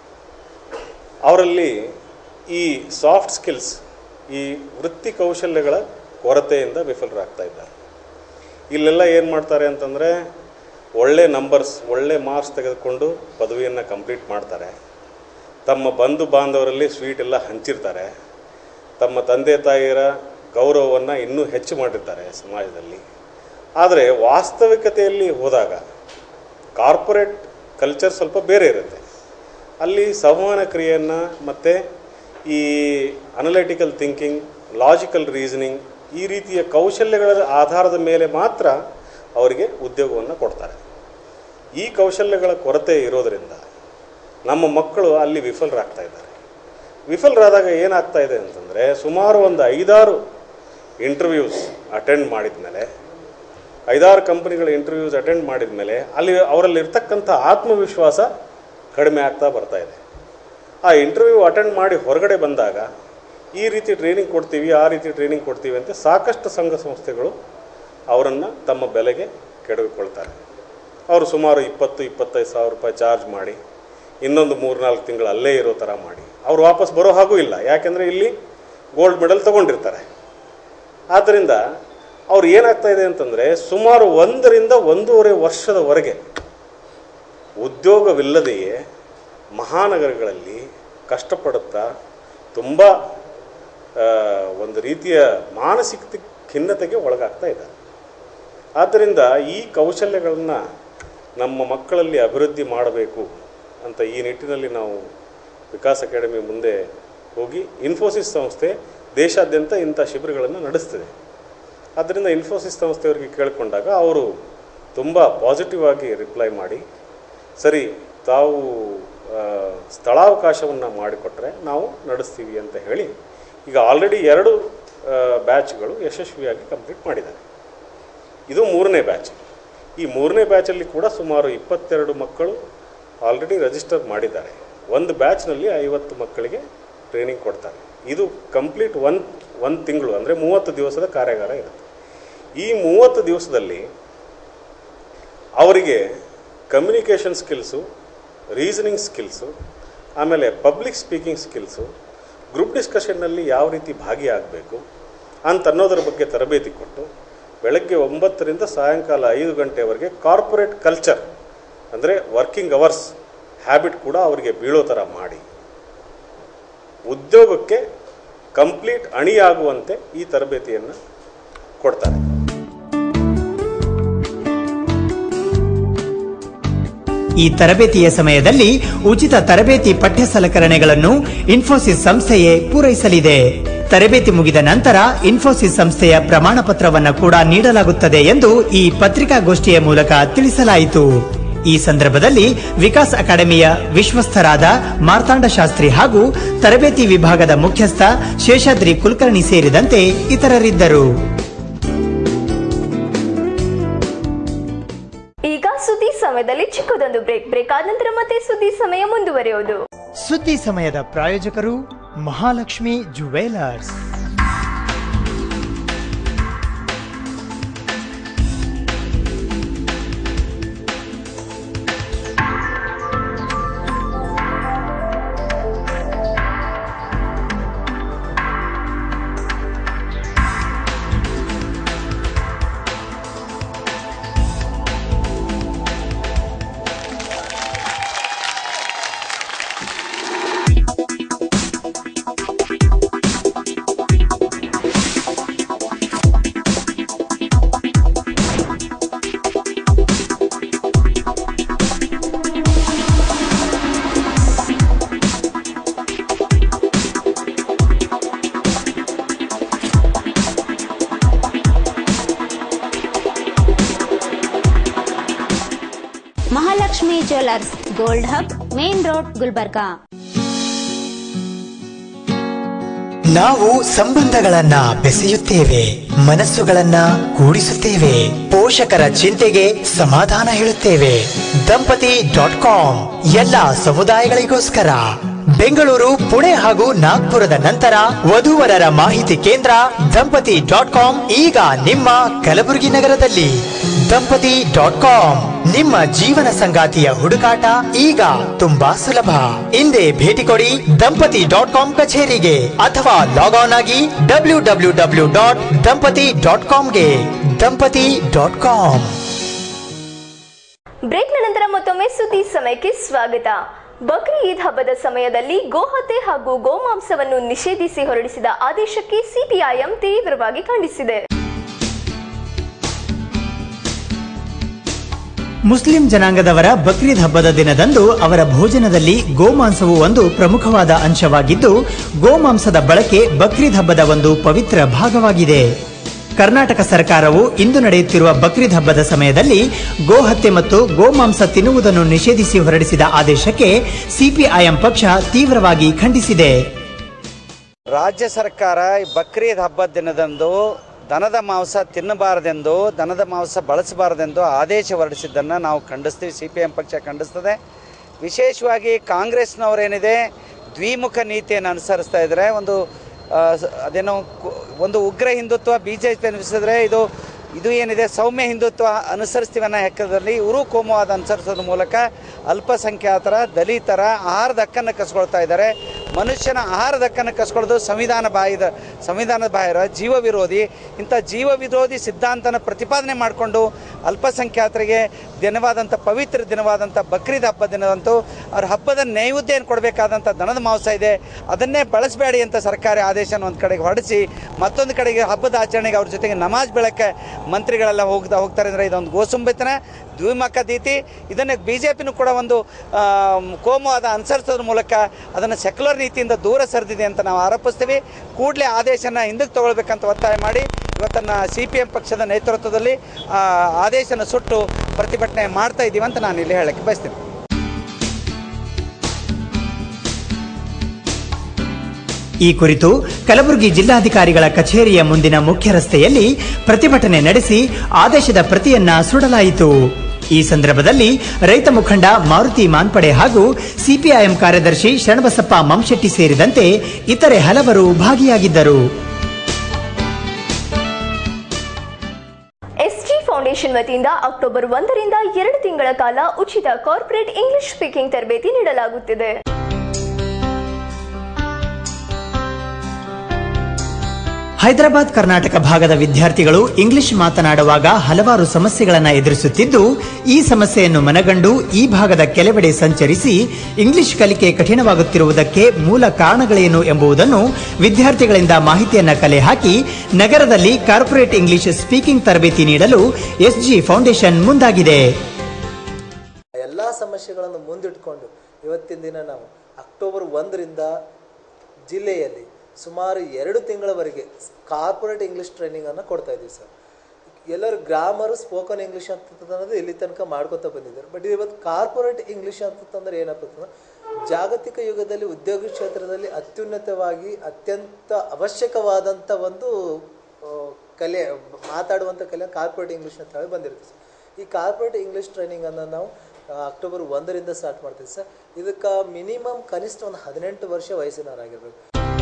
ಅವರಲ್ಲಿ ಈ ಸಾಫ್ಟ್ ಸ್ಕಿಲ್ಸ್ ಈ ವೃತ್ತಿ ಕೌಶಲ್ಯಗಳ ಕೊರತೆಯಿಂದ ವಿಫಲರಾಗ್ತಾ ಇದ್ದಾರೆ ಇಲ್ಲೆಲ್ಲ ಏನು ಮಾಡ್ತಾರೆ ಅಂತಂದರೆ ಒಳ್ಳೆ ನಂಬರ್ಸ್ ಒಳ್ಳೆ ಮಾರ್ಕ್ಸ್ ತೆಗೆದುಕೊಂಡು ಪದವಿಯನ್ನು ಕಂಪ್ಲೀಟ್ ಮಾಡ್ತಾರೆ ತಮ್ಮ ಬಂಧು ಬಾಂಧವರಲ್ಲಿ ಸ್ವೀಟ್ ಎಲ್ಲ ಹಂಚಿರ್ತಾರೆ ತಮ್ಮ ತಂದೆ ತಾಯಿಯರ ಗೌರವವನ್ನು ಇನ್ನೂ ಹೆಚ್ಚು ಮಾಡಿರ್ತಾರೆ ಸಮಾಜದಲ್ಲಿ ಆದರೆ ವಾಸ್ತವಿಕತೆಯಲ್ಲಿ ಹೋದಾಗ ಕಾರ್ಪೊರೇಟ್ ಕಲ್ಚರ್ ಸ್ವಲ್ಪ ಬೇರೆ ಇರುತ್ತೆ ಅಲ್ಲಿ ಸಂವಹನ ಕ್ರಿಯೆಯನ್ನು ಮತ್ತು ಈ ಅನಲಿಟಿಕಲ್ ಥಿಂಕಿಂಗ್ ಲಾಜಿಕಲ್ ರೀಸನಿಂಗ್ ಈ ರೀತಿಯ ಕೌಶಲ್ಯಗಳ ಆಧಾರದ ಮೇಲೆ ಮಾತ್ರ ಅವರಿಗೆ ಉದ್ಯೋಗವನ್ನು ಕೊಡ್ತಾರೆ ಈ ಕೌಶಲ್ಯಗಳ ಕೊರತೆ ಇರೋದರಿಂದ ನಮ್ಮ ಮಕ್ಕಳು ಅಲ್ಲಿ ವಿಫಲರಾಗ್ತಾ ಇದ್ದಾರೆ ವಿಫಲರಾದಾಗ ಏನಾಗ್ತಾ ಇದೆ ಅಂತಂದರೆ ಸುಮಾರು ಒಂದು ಐದಾರು ಇಂಟರ್ವ್ಯೂಸ್ ಅಟೆಂಡ್ ಮಾಡಿದ ಮೇಲೆ ಐದಾರು ಕಂಪನಿಗಳ ಇಂಟರ್ವ್ಯೂಸ್ ಅಟೆಂಡ್ ಮಾಡಿದ ಮೇಲೆ ಅಲ್ಲಿ ಅವರಲ್ಲಿ ಇರ್ತಕ್ಕಂಥ ಆತ್ಮವಿಶ್ವಾಸ ಕಡಿಮೆ ಆಗ್ತಾ ಬರ್ತಾ ಇದೆ ಆ ಇಂಟರ್ವ್ಯೂ ಅಟೆಂಡ್ ಮಾಡಿ ಹೊರಗಡೆ ಬಂದಾಗ ಈ ರೀತಿ ಟ್ರೈನಿಂಗ್ ಕೊಡ್ತೀವಿ ಆ ರೀತಿ ಟ್ರೈನಿಂಗ್ ಕೊಡ್ತೀವಿ ಅಂತ ಸಾಕಷ್ಟು ಸಂಘ ಸಂಸ್ಥೆಗಳು ಅವರನ್ನು ತಮ್ಮ ಬೆಲೆಗೆ ಕೆಡವಿಕೊಳ್ತಾರೆ ಅವರು ಸುಮಾರು ಇಪ್ಪತ್ತು ಇಪ್ಪತ್ತೈದು ಸಾವಿರ ರೂಪಾಯಿ ಚಾರ್ಜ್ ಮಾಡಿ ಇನ್ನೊಂದು ಮೂರು ನಾಲ್ಕು ತಿಂಗಳು ಅಲ್ಲೇ ಇರೋ ಥರ ಮಾಡಿ ಅವ್ರು ವಾಪಸ್ ಬರೋ ಹಾಗೂ ಇಲ್ಲ ಯಾಕೆಂದರೆ ಇಲ್ಲಿ ಗೋಲ್ಡ್ ಮೆಡಲ್ ತೊಗೊಂಡಿರ್ತಾರೆ ಆದ್ದರಿಂದ ಅವ್ರು ಏನಾಗ್ತಾ ಇದೆ ಅಂತಂದರೆ ಸುಮಾರು ಒಂದರಿಂದ ಒಂದೂವರೆ ವರ್ಷದವರೆಗೆ ಉದ್ಯೋಗವಿಲ್ಲದೆಯೇ ಮಹಾನಗರಗಳಲ್ಲಿ ಕಷ್ಟಪಡುತ್ತಾ ತುಂಬ ಆ, ಒಂದು ರೀತಿಯ ಮಾನಸಿಕ ಖಿನ್ನತೆಗೆ ಒಳಗಾಗ್ತಾ ಇದ್ದಾರೆ ಆದ್ದರಿಂದ ಈ ಕೌಶಲ್ಯಗಳನ್ನು ನಮ್ಮ ಮಕ್ಕಳಲ್ಲಿ ಅಭಿವೃದ್ಧಿ ಮಾಡಬೇಕು ಅಂತ ಈ ನಿಟ್ಟಿನಲ್ಲಿ ನಾವು ವಿಕಾಸ್ ಅಕಾಡೆಮಿ ಮುಂದೆ ಹೋಗಿ ಇನ್ಫೋಸಿಸ್ ಸಂಸ್ಥೆ ದೇಶಾದ್ಯಂತ ಇಂಥ ಶಿಬಿರಗಳನ್ನು ನಡೆಸ್ತಿದೆ ಆದ್ದರಿಂದ ಇನ್ಫೋಸಿಸ್ ಸಂಸ್ಥೆಯವರಿಗೆ ಕೇಳಿಕೊಂಡಾಗ ಅವರು ತುಂಬ ಪಾಸಿಟಿವ್ ಆಗಿ ರಿಪ್ಲೈ ಮಾಡಿ ಸರಿ ತಾವು ಆ, ಸ್ಥಳಾವಕಾಶವನ್ನು ಮಾಡಿಕೊಟ್ರೆ ನಾವು ನಡೆಸ್ತೀವಿ ಅಂತ ಹೇಳಿ ಈಗ ಆಲ್ರೆಡಿ ಎರಡು ಬ್ಯಾಚ್ಗಳು ಯಶಸ್ವಿಯಾಗಿ ಕಂಪ್ಲೀಟ್ ಮಾಡಿದ್ದಾರೆ ಇದು ಮೂರನೇ ಬ್ಯಾಚ್ ಈ ಮೂರನೇ ಬ್ಯಾಚಲ್ಲಿ ಕೂಡ ಸುಮಾರು ಇಪ್ಪತ್ತೆರಡು ಮಕ್ಕಳು ಆಲ್ರೆಡಿ ರಿಜಿಸ್ಟರ್ ಮಾಡಿದ್ದಾರೆ ಒಂದು ಬ್ಯಾಚ್ನಲ್ಲಿ ಐವತ್ತು ಮಕ್ಕಳಿಗೆ ಟ್ರೈನಿಂಗ್ ಕೊಡ್ತಾರೆ ಇದು ಕಂಪ್ಲೀಟ್ ಒಂದು ಒಂದು ತಿಂಗಳು ಅಂದರೆ ಮೂವತ್ತು ದಿವಸದ ಕಾರ್ಯಾಗಾರ ಇರುತ್ತೆ ಈ ಮೂವತ್ತು ದಿವಸದಲ್ಲಿ ಅವರಿಗೆ ಕಮ್ಯುನಿಕೇಷನ್ ಸ್ಕಿಲ್ಸು ರೀಸನಿಂಗ್ ಸ್ಕಿಲ್ಸು ಆಮೇಲೆ ಪಬ್ಲಿಕ್ ಸ್ಪೀಕಿಂಗ್ ಸ್ಕಿಲ್ಸು ಗ್ರೂಪ್ ಡಿಸ್ಕಷನ್ನಲ್ಲಿ ಯಾವ ರೀತಿ ಭಾಗಿಯಾಗಬೇಕು ಅಂತ ಅನ್ನೋದರ ಬಗ್ಗೆ ತರಬೇತಿ ಕೊಟ್ಟು ಬೆಳಗ್ಗೆ ಒಂಬತ್ತರಿಂದ ಸಾಯಂಕಾಲ ಐದು ಗಂಟೆವರೆಗೆ ಕಾರ್ಪೊರೇಟ್ ಕಲ್ಚರ್ ಅಂದರೆ ವರ್ಕಿಂಗ್ ಅವರ್ಸ್ ಹ್ಯಾಬಿಟ್ ಕೂಡ ಅವರಿಗೆ ಬೀಳೋ ಥರ ಮಾಡಿ ಉದ್ಯೋಗಕ್ಕೆ ಕಂಪ್ಲೀಟ್ ಅಣಿಯಾಗುವಂತೆ ಈ ತರಬೇತಿಯನ್ನು ಕೊಡ್ತಾರೆ ಈ ತರಬೇತಿಯ ಸಮಯದಲ್ಲಿ ಉಚಿತ ತರಬೇತಿ ಪಠ್ಯ ಸಲಕರಣೆಗಳನ್ನು ಇನ್ಫೋಸಿಸ್ ಸಂಸ್ಥೆಯೇ ಪೂರೈಸಲಿದೆ ತರಬೇತಿ ಮುಗಿದ ನಂತರ ಇನ್ಫೋಸಿಸ್ ಸಂಸ್ಥೆಯ ಪ್ರಮಾಣ ಪತ್ರವನ್ನು ಕೂಡ ನೀಡಲಾಗುತ್ತದೆ ಎಂದು ಈ ಪತ್ರಿಕಾಗೋಷ್ಠಿಯ ಮೂಲಕ ತಿಳಿಸಲಾಯಿತು ಈ ಸಂದರ್ಭದಲ್ಲಿ ವಿಕಾಸ್ ಅಕಾಡೆಮಿಯ ವಿಶ್ವಸ್ಥರಾದ ಮಾರ್ತಾಂಡ ಶಾಸ್ತ್ರಿ ಹಾಗೂ ತರಬೇತಿ ವಿಭಾಗದ ಮುಖ್ಯಸ್ಥ ಶೇಷಾದ್ರಿ ಕುಲಕರ್ಣಿ ಸೇರಿದಂತೆ ಇತರರಿದ್ದರು ಈಗ ಸುದ್ದಿ ಸಮಯದಲ್ಲಿ ಚಿಕ್ಕದೊಂದು ಬ್ರೇಕ್ ಬ್ರೇಕ್ ಆದ ನಂತರ ಮತ್ತೆ ಸುದ್ದಿ ಸಮಯ ಮುಂದುವರಿಯುವುದು ಸುದ್ದಿ ಸಮಯದ ಪ್ರಾಯೋಜಕರು Mahalakshmi jewellers Mahalakshmi jewellers gold hub main road Gulbarga ನಾವು ಸಂಬಂಧಗಳನ್ನ ಬೆಸೆಯುತ್ತೇವೆ ಮನಸ್ಸುಗಳನ್ನ ಕೂಡಿಸುತ್ತೇವೆ ಪೋಷಕರ ಚಿಂತೆಗೆ ಸಮಾಧಾನ ಹೇಳುತ್ತೇವೆ ದಂಪತಿ ಡಾಟ್ ಕಾಮ್ ಎಲ್ಲ ಸಮುದಾಯಗಳಿಗೋಸ್ಕರ ಬೆಂಗಳೂರು ಪುಣೆ ಹಾಗೂ ನಾಗ್ಪುರದ ನಂತರ ವಧುವರರ ಮಾಹಿತಿ ಕೇಂದ್ರ ದಂಪತಿ ಡಾಟ್ ಕಾಮ್ ಈಗ ನಿಮ್ಮ ಕಲಬುರಗಿ ನಗರದಲ್ಲಿ ದಂಪತಿ ಡಾಟ್ ಕಾಮ್ ನಿಮ್ಮ ಜೀವನ ಸಂಗಾತಿಯ ಹುಡುಕಾಟ ಈಗ ತುಂಬಾ ಸುಲಭ ಹಿಂದೆ ಭೇಟಿ ಕೊಡಿ ದಂಪತಿ ಡಾಟ್ ಕಾಮ್ ಕಚೇರಿಗೆ ಅಥವಾ ಲಾಗ್ ಆನ್ ಆಗಿ W W W dot Dampati dot ಕಾಮ್ಗೆ ದಂಪತಿ ಡಾಟ್ ಕಾಮ್ ಬ್ರೇಕ್ನ ನಂತರ ಮತ್ತೊಮ್ಮೆ ಸುದ್ದಿ ಸಮಯಕ್ಕೆ ಸ್ವಾಗತ ಬಕ್ರಿ ಈದ್ ಹಬ್ಬದ ಸಮಯದಲ್ಲಿ ಗೋಹತ್ಯೆ ಹಾಗೂ ಗೋಮಾಂಸವನ್ನು ನಿಷೇಧಿಸಿ ಹೊರಡಿಸಿದ ಆದೇಶಕ್ಕೆ ಸಿಪಿಐಎಂ ತೀವ್ರವಾಗಿ ಖಂಡಿಸಿದೆ ಮುಸ್ಲಿಂ ಜನಾಂಗದವರ ಬಕ್ರೀದ್ ಹಬ್ಬದ ದಿನದಂದು ಅವರ ಭೋಜನದಲ್ಲಿ ಗೋಮಾಂಸವು ಒಂದು ಪ್ರಮುಖವಾದ ಅಂಶವಾಗಿದ್ದು ಗೋಮಾಂಸದ ಬಳಕೆ ಬಕ್ರೀದ್ ಹಬ್ಬದ ಒಂದು ಪವಿತ್ರ ಭಾಗವಾಗಿದೆ ಕರ್ನಾಟಕ ಸರ್ಕಾರವು ಇಂದು ನಡೆಯುತ್ತಿರುವ ಬಕ್ರೀದ್ ಹಬ್ಬದ ಸಮಯದಲ್ಲಿ ಗೋ ಹತ್ಯೆ ಮತ್ತು ಗೋಮಾಂಸ ತಿನ್ನುವುದನ್ನು ನಿಷೇಧಿಸಿ ಹೊರಡಿಸಿದ ಆದೇಶಕ್ಕೆ ಸಿಪಿಐಎಂ ಪಕ್ಷ ತೀವ್ರವಾಗಿ ಖಂಡಿಸಿದೆ ರಾಜ್ಯ ಸರ್ಕಾರ ಈ ಬಕ್ರೀದ್ ಹಬ್ಬದ ದಿನದಂದು ದನದ ಮಾಂಸ ತಿನ್ನಬಾರದೆಂದು ದನದ ಮಾಂಸ ಬಳಸಬಾರದೆಂದು ಆದೇಶ ಹೊರಡಿಸಿದ್ದನ್ನು ನಾವು ಖಂಡಿಸ್ತೀವಿ ಸಿ ಪಿ ಎಂ ಪಕ್ಷ ಖಂಡಿಸ್ತದೆ ವಿಶೇಷವಾಗಿ ಕಾಂಗ್ರೆಸ್ನವರೇನಿದೆ ದ್ವಿಮುಖ ನೀತಿಯನ್ನು ಅನುಸರಿಸ್ತಾ ಇದ್ದಾರೆ ಒಂದು ಆ, ಸ- ಅದೇನೋ ಕು- ಒಂದು ಉಗ್ರ ಹಿಂದುತ್ವ ಬಿ ಜೆ ಪಿ ಅನಿಸಿದ್ರೆ ಇದು ಇದು ಏನಿದೆ ಸೌಮ್ಯ ಹಿಂದುತ್ವ ಅನುಸರಿಸ್ತೀವಿ ಅನ್ನೋ ಹೆಕ್ಕದಲ್ಲಿ ಇವರು ಕೋಮುವಾದ ಅನುಸರಿಸೋದ್ರ ಮೂಲಕ ಅಲ್ಪಸಂಖ್ಯಾತರ ದಲಿತರ ಆಹಾರದ ಹಕ್ಕನ್ನು ಕಸ್ಕೊಳ್ತಾ ಇದ್ದಾರೆ ಮನುಷ್ಯನ ಆಹಾರದ ಹಕ್ಕನ್ನು ಕಸ್ಕೊಳ್ಳೋದು ಸಂವಿಧಾನ ಬಾಹಿರ ಸಂವಿಧಾನದ ಬಾಹಿರ ಜೀವ ವಿರೋಧಿ ಇಂಥ ಜೀವ ವಿರೋಧಿ ಸಿದ್ಧಾಂತನ ಪ್ರತಿಪಾದನೆ ಮಾಡಿಕೊಂಡು ಅಲ್ಪಸಂಖ್ಯಾತರಿಗೆ ದಿನವಾದಂಥ ಪವಿತ್ರ ದಿನವಾದಂಥ ಬಕ್ರೀದ್ ಹಬ್ಬ ದಿನದಂತೂ ಅವ್ರ ಹಬ್ಬದ ನೈವೇದ್ಯವನ್ನು ಕೊಡಬೇಕಾದಂಥ ದನದ ಮಾಂಸ ಇದೆ ಅದನ್ನೇ ಬಳಸಬೇಡಿ ಅಂತ ಸರ್ಕಾರಿ ಆದೇಶನ ಒಂದು ಕಡೆಗೆ ಹೊರಡಿಸಿ ಮತ್ತೊಂದು ಕಡೆಗೆ ಹಬ್ಬದ ಆಚರಣೆಗೆ ಅವ್ರ ಜೊತೆಗೆ ನಮಾಜ್ ಬೆಳಕ್ಕೆ ಮಂತ್ರಿಗಳೆಲ್ಲ ಹೋಗ್ತಾ ಹೋಗ್ತಾರೆ ಅಂದರೆ ಇದೊಂದು ಗೋಸುಂಬಿತನ ದ್ವಿಮುಖ ನೀತಿ ಇದನ್ನು ಬಿ ಜೆ ಪಿನೂ ಕೂಡ ಒಂದು ಆ, ಕೋಮುವಾದ ಅನುಸರಿಸೋದ್ರ ಮೂಲಕ ಅದನ್ನು ಸೆಕ್ಯುಲರ್ ನೀತಿಯಿಂದ ದೂರ ಸರಿದಿದೆ ಅಂತ ನಾವು ಆರೋಪಿಸ್ತೀವಿ ಕೂಡಲೇ ಆದೇಶನ ಹಿಂದಕ್ಕೆ ತಗೊಳ್ಬೇಕಂತ ಒತ್ತಾಯ ಮಾಡಿ ಇವತ್ತನ್ನು ಸಿ ಪಿ ಎಂ ಪಕ್ಷದ ನೇತೃತ್ವದಲ್ಲಿ ಆ, ಆದೇಶನ ಸುಟ್ಟು ಪ್ರತಿಭಟನೆ ಮಾಡ್ತಾ ಇದ್ದೀವಿ ಅಂತ ನಾನು ಇಲ್ಲಿ ಹೇಳಕ್ಕೆ ಬಯಸ್ತೀನಿ ಈ ಕುರಿತು ಕಲಬುರಗಿ ಜಿಲ್ಲಾಧಿಕಾರಿಗಳ ಕಚೇರಿಯ ಮುಂದಿನ ಮುಖ್ಯ ರಸ್ತೆಯಲ್ಲಿ ಪ್ರತಿಭಟನೆ ನಡೆಸಿ ಆದೇಶದ ಪ್ರತಿಯನ್ನ ಸುಡಲಾಯಿತು ಈ ಸಂದರ್ಭದಲ್ಲಿ ರೈತ ಮುಖಂಡ ಮಾರುತಿ ಮಾನ್ಪಡೆ ಹಾಗೂ ಸಿಪಿಐಎಂ ಕಾರ್ಯದರ್ಶಿ ಶರಣಬಸಪ್ಪ ಮಂಶೆಟ್ಟಿ ಸೇರಿದಂತೆ ಇತರೆ ಹಲವರು ಭಾಗಿಯಾಗಿದ್ದರು ಎಸ್ಜಿ ಫೌಂಡೇಶನ್ ವತಿಯಿಂದ ಅಕ್ಟೋಬರ್ ಒಂದರಿಂದ ಎರಡು ತಿಂಗಳ ಕಾಲ ಉಚಿತ ಕಾರ್ಪೊರೇಟ್ ಇಂಗ್ಲಿಷ್ ಸ್ಪೀಕಿಂಗ್ ತರಬೇತಿ ನೀಡಲಾಗುತ್ತಿದೆ ಹೈದರಾಬಾದ್ ಕರ್ನಾಟಕ ಭಾಗದ ವಿದ್ಯಾರ್ಥಿಗಳು ಇಂಗ್ಲಿಷ್ ಮಾತನಾಡುವಾಗ ಹಲವಾರು ಸಮಸ್ಯೆಗಳನ್ನು ಎದುರಿಸುತ್ತಿದ್ದು ಈ ಸಮಸ್ಯೆಯನ್ನು ಮನಗಂಡು ಈ ಭಾಗದ ಕೆಲವೆಡೆ ಸಂಚರಿಸಿ ಇಂಗ್ಲಿಷ್ ಕಲಿಕೆ ಕಠಿಣವಾಗುತ್ತಿರುವುದಕ್ಕೆ ಮೂಲ ಕಾರಣಗಳೇನು ಎಂಬುದನ್ನು ವಿದ್ಯಾರ್ಥಿಗಳಿಂದ ಮಾಹಿತಿಯನ್ನ ಕಲೆ ಹಾಕಿ ನಗರದಲ್ಲಿ ಕಾರ್ಪೊರೇಟ್ ಇಂಗ್ಲಿಷ್ ಸ್ಪೀಕಿಂಗ್ ತರಬೇತಿ ನೀಡಲು ಎಸ್ಜಿ ಫೌಂಡೇಶನ್ ಮುಂದಾಗಿದೆ ಎಲ್ಲ ಸಮಸ್ಯೆಗಳನ್ನು ಮುಂದಿಟ್ಕೊಂಡು ಇವತ್ತಿನ ದಿನ ನಾವು ಅಕ್ಟೋಬರ್ ಒಂದರಿಂದ ಜಿಲ್ಲೆಯಲ್ಲಿ ಸುಮಾರು ಎರಡು ತಿಂಗಳವರೆಗೆ ಕಾರ್ಪೊರೇಟ್ ಇಂಗ್ಲೀಷ್ ಟ್ರೈನಿಂಗನ್ನು ಕೊಡ್ತಾ ಇದ್ದೀವಿ ಸರ್ ಎಲ್ಲರೂ ಗ್ರಾಮರ್ ಸ್ಪೋಕನ್ ಇಂಗ್ಲೀಷ್ ಅಂತನ್ನೋದು ಇಲ್ಲಿ ತನಕ ಮಾಡ್ಕೊತಾ ಬಂದಿದ್ದಾರೆ ಬಟ್ ಇವತ್ತು ಕಾರ್ಪೊರೇಟ್ ಇಂಗ್ಲೀಷ್ ಅಂತಂದ್ರೆ ಏನಪ್ಪ ಅಂತಂದ್ರೆ ಜಾಗತಿಕ ಯುಗದಲ್ಲಿ ಉದ್ಯೋಗ ಕ್ಷೇತ್ರದಲ್ಲಿ ಅತ್ಯುನ್ನತವಾಗಿ ಅತ್ಯಂತ ಅವಶ್ಯಕವಾದಂಥ ಒಂದು ಆ, ಕಲೆ ಮಾತಾಡುವಂಥ ಕಲೆ ಕಾರ್ಪೊರೇಟ್ ಇಂಗ್ಲೀಷ್ ಅಂತ ಹೇಳಿ ಬಂದಿರುತ್ತೆ ಸರ್ ಈ ಕಾರ್ಪೊರೇಟ್ ಇಂಗ್ಲೀಷ್ ಟ್ರೈನಿಂಗನ್ನು ನಾವು ಆ, ಅಕ್ಟೋಬರ್ ಒಂದರಿಂದ ಸ್ಟಾರ್ಟ್ ಮಾಡ್ತೀವಿ ಸರ್ ಇದಕ್ಕೆ ಮಿನಿಮಮ್ ಕನಿಷ್ಠ ಒಂದು ಹದಿನೆಂಟು ವರ್ಷ ವಯಸ್ಸಿನವರಾಗಿರ್ಬೇಕು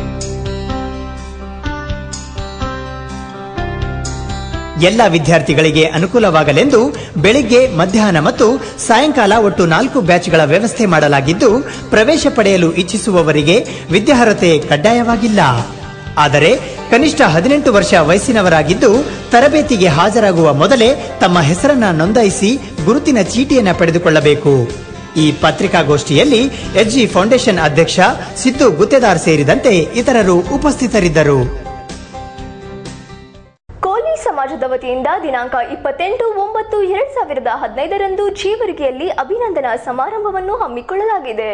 ಎಲ್ಲ ವಿದ್ಯಾರ್ಥಿಗಳಿಗೆ ಅನುಕೂಲವಾಗಲೆಂದು ಬೆಳಿಗ್ಗೆ ಮಧ್ಯಾಹ್ನ ಮತ್ತು ಸಾಯಂಕಾಲ ಒಟ್ಟು ನಾಲ್ಕು ಬ್ಯಾಚ್ಗಳ ವ್ಯವಸ್ಥೆ ಮಾಡಲಾಗಿದ್ದು ಪ್ರವೇಶ ಪಡೆಯಲು ಇಚ್ಛಿಸುವವರಿಗೆ ವಿದ್ಯಾರ್ಹತೆ ಕಡ್ಡಾಯವಾಗಿಲ್ಲ ಆದರೆ ಕನಿಷ್ಠ ಹದಿನೆಂಟು ವರ್ಷ ವಯಸ್ಸಿನವರಾಗಿದ್ದು ತರಬೇತಿಗೆ ಹಾಜರಾಗುವ ಮೊದಲೇ ತಮ್ಮ ಹೆಸರನ್ನ ನೋಂದಾಯಿಸಿ ಗುರುತಿನ ಚೀಟಿಯನ್ನ ಪಡೆದುಕೊಳ್ಳಬೇಕು ಈ ಪತ್ರಿಕಾಗೋಷ್ಠಿಯಲ್ಲಿ ಎಸ್ಜಿ ಫೌಂಡೇಶನ್ ಅಧ್ಯಕ್ಷ ಸಿದ್ದು ಗುತ್ತೇದಾರ್ ಸೇರಿದಂತೆ ಇತರರು ಉಪಸ್ಥಿತರಿದ್ದರು ಕೋಲಿ ಸಮಾಜದ ವತಿಯಿಂದ ದಿನಾಂಕ ಇಪ್ಪತ್ತೆಂಟು ಒಂಬತ್ತು ಎರಡ್ ಸಾವಿರದ ಹದಿನೈದರಂದು ಜೀವರಿಗೆಯಲ್ಲಿ ಅಭಿನಂದನಾ ಸಮಾರಂಭವನ್ನು ಹಮ್ಮಿಕೊಳ್ಳಲಾಗಿದೆ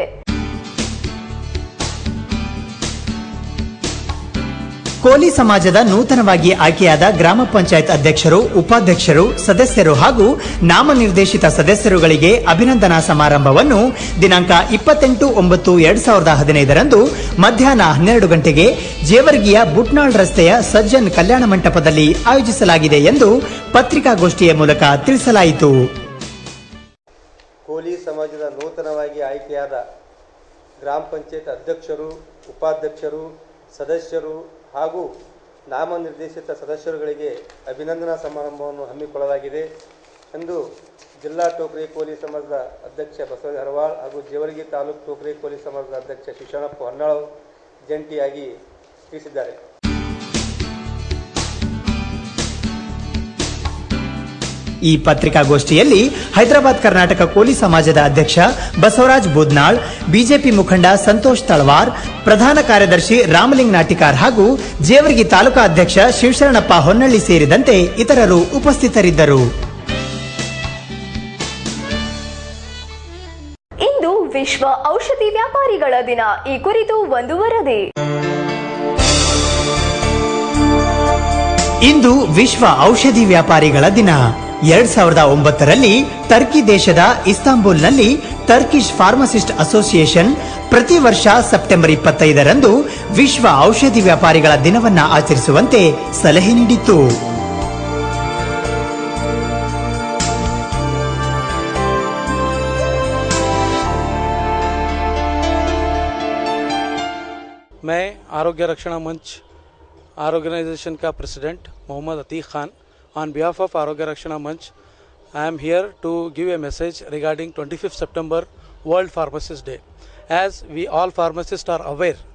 ಕೋಲಿ ಸಮಾಜದ ನೂತನವಾಗಿ ಆಯ್ಕೆಯಾದ ಗ್ರಾಮ ಪಂಚಾಯತ್ ಅಧ್ಯಕ್ಷರು ಉಪಾಧ್ಯಕ್ಷರು ಸದಸ್ಯರು ಹಾಗೂ ನಾಮನಿರ್ದೇಶಿತ ಸದಸ್ಯರುಗಳಿಗೆ ಅಭಿನಂದನಾ ಸಮಾರಂಭವನ್ನು ದಿನಾಂಕ ಇಪ್ಪತ್ತೆಂಟು ಒಂಬತ್ತು ಎರಡ್ ಸಾವಿರದ ಹದಿನೈದರಂದು ಮಧ್ಯಾಹ್ನ ಹನ್ನೆರಡು ಗಂಟೆಗೆ ಜೇವರ್ಗಿಯ ಬುಟ್ನಾಳ್ ರಸ್ತೆಯ ಸಜ್ಜನ್ ಕಲ್ಯಾಣ ಮಂಟಪದಲ್ಲಿ ಆಯೋಜಿಸಲಾಗಿದೆ ಎಂದು ಪತ್ರಿಕಾಗೋಷ್ಠಿಯ ಮೂಲಕ ತಿಳಿಸಲಾಯಿತು ಕೋಲಿ ಸಮಾಜದ ನೂತನವಾಗಿ ಆಯ್ಕೆಯಾದ ಗ್ರಾಮ ಪಂಚಾಯತ್ ಅಧ್ಯಕ್ಷರು ಉಪಾಧ್ಯಕ್ಷರು ಸದಸ್ಯರು ಹಾಗೂ ನಾಮನಿರ್ದೇಶಿತ ಸದಸ್ಯರುಗಳಿಗೆ ಅಭಿನಂದನಾ ಸಮಾರಂಭವನ್ನು ಹಮ್ಮಿಕೊಳ್ಳಲಾಗಿದೆ ಎಂದು ಜಿಲ್ಲಾ ಟೋಕ್ರಿ ಕೋಲಿ ಸಮಾಜದ ಅಧ್ಯಕ್ಷ ಬಸವರಾಜ ಹರವಾಳ್ ಹಾಗೂ ಜೇವರ್ಗಿ ತಾಲೂಕು ಟೋಕ್ರಿ ಕೋಲಿ ಸಮಾಜದ ಅಧ್ಯಕ್ಷ ಶಿಕ್ಷಣಪ್ಪ ಹೊನ್ನಾಳ್ ಜಂಟಿಯಾಗಿ ತಿಳಿಸಿದ್ದಾರೆ ಈ ಪತ್ರಿಕಾಗೋಷ್ಠಿಯಲ್ಲಿ ಹೈದರಾಬಾದ್ ಕರ್ನಾಟಕ ಕೋಲಿ ಸಮಾಜದ ಅಧ್ಯಕ್ಷ ಬಸವರಾಜ್ ಬೂದ್ನಾಳ್ ಬಿಜೆಪಿ ಮುಖಂಡ ಸಂತೋಷ್ ತಳವಾರ್ ಪ್ರಧಾನ ಕಾರ್ಯದರ್ಶಿ ರಾಮಲಿಂಗ್ ನಾಟಿಕಾರ್ ಹಾಗೂ ಜೇವರ್ಗಿ ತಾಲೂಕಾ ಅಧ್ಯಕ್ಷ ಶಿವಶರಣಪ್ಪ ಹೊನ್ನಳ್ಳಿ ಸೇರಿದಂತೆ ಇತರರು ಉಪಸ್ಥಿತರಿದ್ದರು ಇಂದು ವಿಶ್ವ ಔಷಧಿ ವ್ಯಾಪಾರಿಗಳ ದಿನ ಈ ಕುರಿತು ಒಂದು ವರದಿ ಇಂದು ವಿಶ್ವ ಔಷಧಿ ವ್ಯಾಪಾರಿಗಳ ದಿನ ಎರಡ್ ಸಾವಿರದ ಒಂಬತ್ತರಲ್ಲಿ ಟರ್ಕಿ ದೇಶದ ಇಸ್ತಾಂಬುಲ್ನಲ್ಲಿ ಟರ್ಕಿಶ್ ಫಾರ್ಮಸಿಸ್ಟ್ ಅಸೋಸಿಯೇಷನ್ ಪ್ರತಿ ವರ್ಷ ಸೆಪ್ಟೆಂಬರ್ ಇಪ್ಪತ್ತೈದರಂದು ವಿಶ್ವ ಔಷಧಿ ವ್ಯಾಪಾರಿಗಳ ದಿನವನ್ನ ಆಚರಿಸುವಂತೆ ಸಲಹೆ ನೀಡಿತ್ತು मैं आरोग्य रक्षणा मंच ऑर्गेनाइजेशन का president Mohammed Atiq Khan on behalf of Arogya Rakshana Manch I am here to give a message regarding 25th September World Pharmacist Day. As we all pharmacists are aware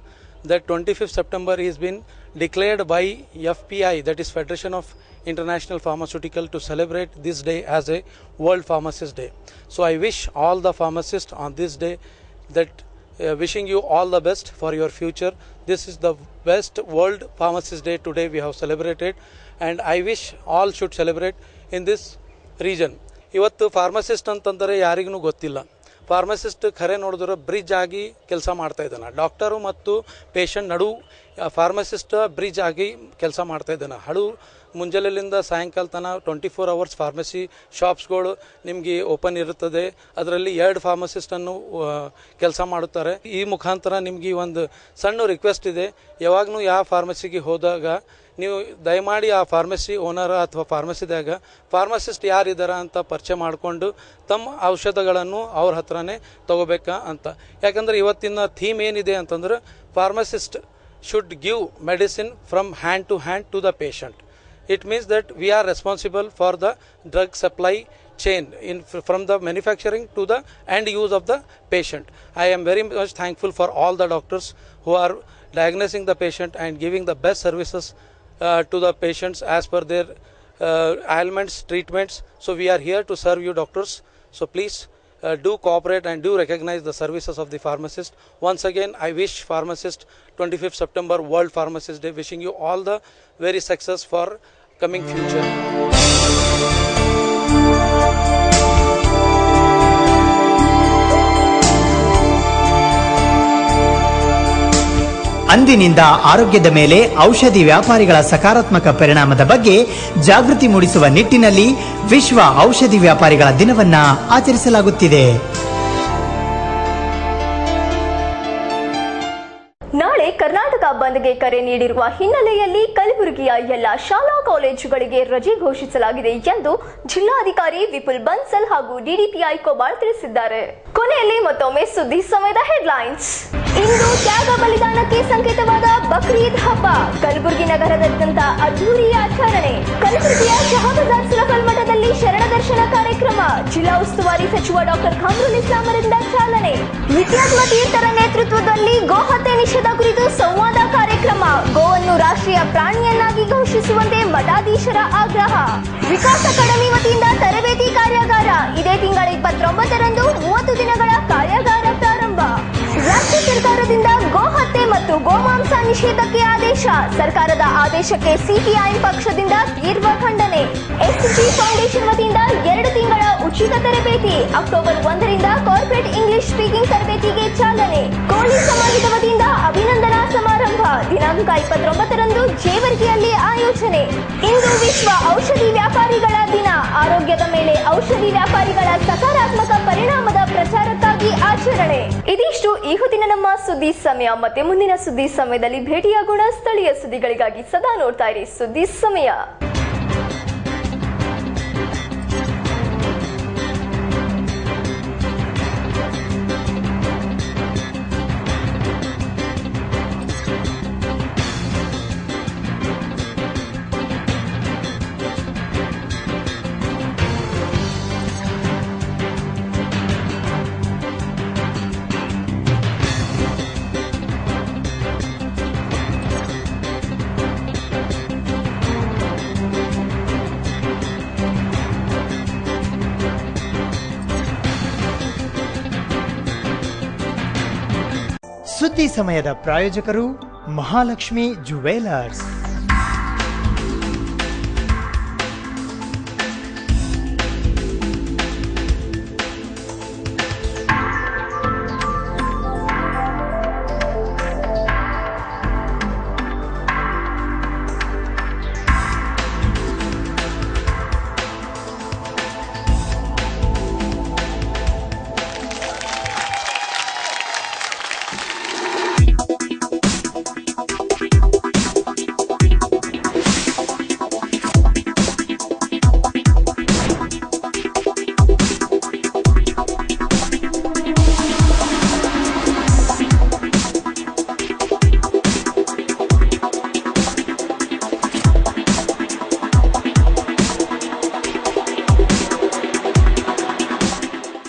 that 25th September is been declared by FPI, that is Federation of International Pharmaceutical, to celebrate this day as a World Pharmacist Day. So I wish all the pharmacists on this day that uh, wishing you all the best for your future. This is the best World Pharmacist Day today we have celebrated, and I wish all should celebrate in this region. ಇವತ್ತು pharmacist ಅಂತಂದರೆ ಯಾರಿಗೂ ಗೊತ್ತಿಲ್ಲ pharmacist ಖರೆ ನೋಡಿದ್ರೆ bridge ಆಗಿ ಕೆಲಸ ಮಾಡ್ತಾ ಇದ್ದಾನೆ ಡಾಕ್ಟರು ಮತ್ತು ಪೇಷಂಟ್ ನಡು ಫಾರ್ಮಸಿಸ್ಟ್ ಬ್ರಿಡ್ಜ್ ಆಗಿ ಕೆಲಸ ಮಾಡ್ತಾ ಇದ್ದಾನೆ ಹಳು ಮುಂಜಾನೆಲಿಂದ ಸಾಯಂಕಾಲ ತನಕ ಟ್ವೆಂಟಿ ಫೋರ್ ಅವರ್ಸ್ ಫಾರ್ಮಸಿ ಶಾಪ್ಸ್ಗಳು ನಿಮಗೆ ಓಪನ್ ಇರುತ್ತದೆ ಅದರಲ್ಲಿ ಎರಡು ಫಾರ್ಮಸಿಸ್ಟನ್ನು ಕೆಲಸ ಮಾಡುತ್ತಾರೆ ಈ ಮುಖಾಂತರ ನಿಮಗೆ ಒಂದು ಸಣ್ಣ ರಿಕ್ವೆಸ್ಟ್ ಇದೆ ಯಾವಾಗಲೂ ಯಾವ ಫಾರ್ಮಸಿಗೆ ಹೋದಾಗ ನೀವು ದಯಮಾಡಿ ಆ ಫಾರ್ಮಸಿ ಓನರ್ ಅಥವಾ ಫಾರ್ಮಸಿದಾಗ ಫಾರ್ಮಸಿಸ್ಟ್ ಯಾರಿದ್ದಾರ ಅಂತ ಪರಿಚಯ ಮಾಡಿಕೊಂಡು ತಮ್ಮ ಔಷಧಗಳನ್ನು ಅವ್ರ ಹತ್ರನೇ ತಗೋಬೇಕಾ ಅಂತ ಯಾಕಂದ್ರೆ ಇವತ್ತಿನ ಥೀಮ್ ಏನಿದೆ ಅಂತಂದ್ರೆ pharmacist should give medicine from hand to hand to the patient it means that we are responsible for the drug supply chain in from the manufacturing to the end use of the patient i am very much thankful for all the doctors who are diagnosing the patient and giving the best services uh, to the patients as per their uh, ailments treatments so we are here to serve you doctors so please uh, do cooperate and do recognize the services of the pharmacist. Once again, I wish pharmacist 25th September World Pharmacist Day. Wishing you all the very success for coming future. ಅಂದಿನಿಂದ ಆರೋಗ್ಯದ ಮೇಲೆ ಔಷಧಿ ವ್ಯಾಪಾರಿಗಳ ಸಕಾರಾತ್ಮಕ ಪರಿಣಾಮದ ಬಗ್ಗೆ ಜಾಗೃತಿ ಮೂಡಿಸುವ ನಿಟ್ಟಿನಲ್ಲಿ ವಿಶ್ವ ಔಷಧಿ ವ್ಯಾಪಾರಿಗಳ ದಿನವನ್ನ ಆಚರಿಸಲಾಗುತ್ತಿದೆ ನಾಳೆ ಕರ್ನಾಟಕ ಬಂದ್ಗೆ ಕರೆ ನೀಡಿರುವ ಹಿನ್ನೆಲೆಯಲ್ಲಿ ಕಲಬುರಗಿಯ ಎಲ್ಲ ಶಾಲಾ ಕಾಲೇಜುಗಳಿಗೆ ರಜೆ ಘೋಷಿಸಲಾಗಿದೆ ಎಂದು ಜಿಲ್ಲಾಧಿಕಾರಿ ವಿಪುಲ್ ಬನ್ಸಲ್ ಹಾಗೂ ಡಿಡಿಪಿಐ ಕೋಬಾಳ್ ತಿಳಿಸಿದ್ದಾರೆ ಕೊನೆಯಲ್ಲಿ ಮತ್ತೊಮ್ಮೆ ಸುದ್ದಿ ಸಮಯದ ಹೆಡ್ಲೈನ್ಸ್ ಇಂದು ತ್ಯಾಗ ಬಲಿದಾನಕ್ಕೆ ಸಂಕೇತವಾದ ಬಕ್ರೀದ್ ಹಬ್ಬ ಕಲಬುರಗಿ ನಗರದಾದ್ಯಂತ ಅದ್ದೂರಿ ಆಚರಣೆ ಕಲಬುರಗಿಯ ಶಹಾಬಜಾರ್ ಸುಲಭಲ್ ಮಠದಲ್ಲಿ ಶರಣ ದರ್ಶನ ಕಾರ್ಯಕ್ರಮ ಜಿಲ್ಲಾ ಉಸ್ತುವಾರಿ ಸಚಿವ ಡಾಕ್ಟರ್ ಖಾಮ್ರುಲ್ ಇಸ್ಲಾಂ ಅವರಿಂದ ಚಾಲನೆ ವಿದ್ಯಾತ್ಮ ತೀರ್ಥರ ನೇತೃತ್ವದಲ್ಲಿ ಗೋಹತ್ಯೆ ನಿಷೇಧ ಕುರಿತು ಸಂವಾದ ಕಾರ್ಯಕ್ರಮ ಗೋವನ್ನು ರಾಷ್ಟ್ರೀಯ ಪ್ರಾಣಿಯನ್ನಾಗಿ ಘೋಷಿಸುವಂತೆ ಮಠಾಧೀಶರ ಆಗ್ರಹ ವಿಕಾಸ್ ಅಕಾಡೆಮಿ ವತಿಯಿಂದ ತರಬೇತಿ ಕಾರ್ಯಾಗಾರ ಇದೇ ತಿಂಗಳ ಇಪ್ಪತ್ತೊಂಬತ್ತರಂದು ಮೂವತ್ತು ದಿನಗಳ ಕಾರ್ಯಾಗಾರ ಪ್ರಾರಂಭ ರಾಜ್ಯ ಸರ್ಕಾರದಿಂದ ಗೋಹತ್ಯೆ ಮತ್ತು ಗೋಮಾಂಸ ನಿಷೇಧಕ್ಕೆ ಆದೇಶ ಸರ್ಕಾರದ ಆದೇಶಕ್ಕೆ ಸಿಪಿಐ ಪಕ್ಷದಿಂದ ತೀವ್ರ ಖಂಡನೆ ಎಸ್ಜಿ ಫೌಂಡೇಶನ್ ವತಿಯಿಂದ ಎರಡು ತಿಂಗಳ ಉಚಿತ ತರಬೇತಿ ಅಕ್ಟೋಬರ್ ಒಂದರಿಂದ ಕಾರ್ಪೊರೇಟ್ ಇಂಗ್ಲಿಷ್ ಸ್ಪೀಕಿಂಗ್ ತರಬೇತಿಗೆ ಚಾಲನೆ ಕೋಳಿ ಸಮಾಜದ ವತಿಯಿಂದ ಅಭಿನಂದನಾ ಸಮಾರಂಭ ದಿನಾಂಕ ಇಪ್ಪತ್ತೊಂಬತ್ತರಂದು ಜೇವರ್ಗಿಯಲ್ಲಿ ಆಯೋಜನೆ ಇಂದು ವಿಶ್ವ ಔಷಧಿ ವ್ಯಾಪಾರಿಗಳ ದಿನ ಆರೋಗ್ಯದ ಮೇಲೆ ಔಷಧಿ ವ್ಯಾಪಾರಿಗಳ ಸಕಾರಾತ್ಮಕ ಪರಿಣಾಮದ ಪ್ರಚಾರಕ್ಕಾಗಿ ಆಚರಣೆ ಇದಿಷ್ಟು ಈ ಹೊತ್ತಿನ ನಮ್ಮ ಸುದ್ದಿ ಸಮಯ ಮತ್ತೆ ಮುಂದಿನ ಸುದ್ದಿ ಸಮಯದಲ್ಲಿ ಭೇಟಿಯಾಗೋಣ ಸ್ಥಳೀಯ ಸುದ್ದಿಗಳಿಗಾಗಿ ಸದಾ ನೋಡ್ತಾ ಇರಿ ಸುದ್ದಿ ಸಮಯ ಸುದ್ದಿ ಸಮಯದ ಪ್ರಾಯೋಜಕರು Mahalakshmi jewellers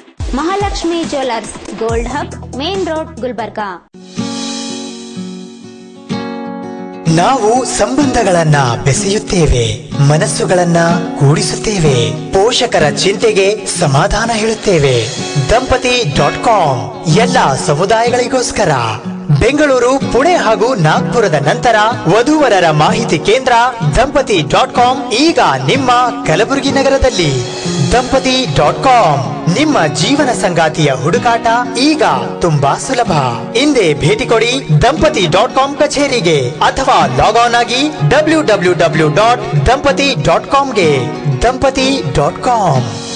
Mahalakshmi jewellers gold hub main road Gulbarga ನಾವು ಸಂಬಂಧಗಳನ್ನ ಬೆಸೆಯುತ್ತೇವೆ ಮನಸ್ಸುಗಳನ್ನ ಕೂಡಿಸುತ್ತೇವೆ ಪೋಷಕರ ಚಿಂತೆಗೆ ಸಮಾಧಾನ ಹೇಳುತ್ತೇವೆ ದಂಪತಿ ಡಾಟ್ ಕಾಮ್ ಎಲ್ಲ ಸಮುದಾಯಗಳಿಗೋಸ್ಕರ ಬೆಂಗಳೂರು ಪುಣೆ ಹಾಗೂ ನಾಗ್ಪುರದ ನಂತರ ವಧುವರರ ಮಾಹಿತಿ ಕೇಂದ್ರ ದಂಪತಿ ಡಾಟ್ ಕಾಮ್ ಈಗ ನಿಮ್ಮ ಕಲಬುರಗಿ ನಗರದಲ್ಲಿ ದಂಪತಿ ಡಾಟ್ ಕಾಮ್ ನಿಮ್ಮ ಜೀವನ ಸಂಗಾತಿಯ ಹುಡುಕಾಟ ಈಗ ತುಂಬಾ ಸುಲಭ ಹಿಂದೆ ಭೇಟಿ ಕೊಡಿ ದಂಪತಿ ಡಾಟ್ ಕಾಮ್ ಕಚೇರಿಗೆ ಅಥವಾ ಲಾಗ್ ಆನ್ ಆಗಿ W W W dot Dampati dot ಕಾಮ್ಗೆ ದಂಪತಿ ಡಾಟ್ ಕಾಮ್